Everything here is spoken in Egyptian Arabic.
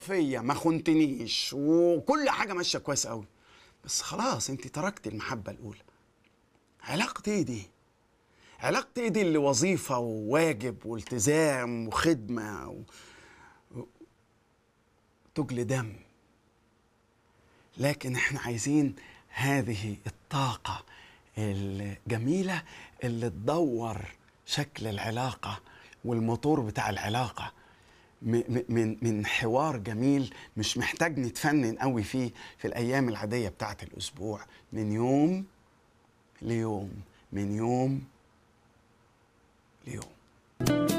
فيا ما خنتنيش وكل حاجه ماشيه كويس قوي بس خلاص انت تركتي المحبه الاولى علاقتي ايه دي علاقتي ايه دي اللي وظيفه وواجب والتزام وخدمه و... و... تجلي دم لكن احنا عايزين هذه الطاقه الجميله اللي تدور شكل العلاقه والموتور بتاع العلاقه م- م- من من حوار جميل مش محتاج نتفنن قوي فيه في الايام العاديه بتاعت الاسبوع من يوم ليوم من يوم ليوم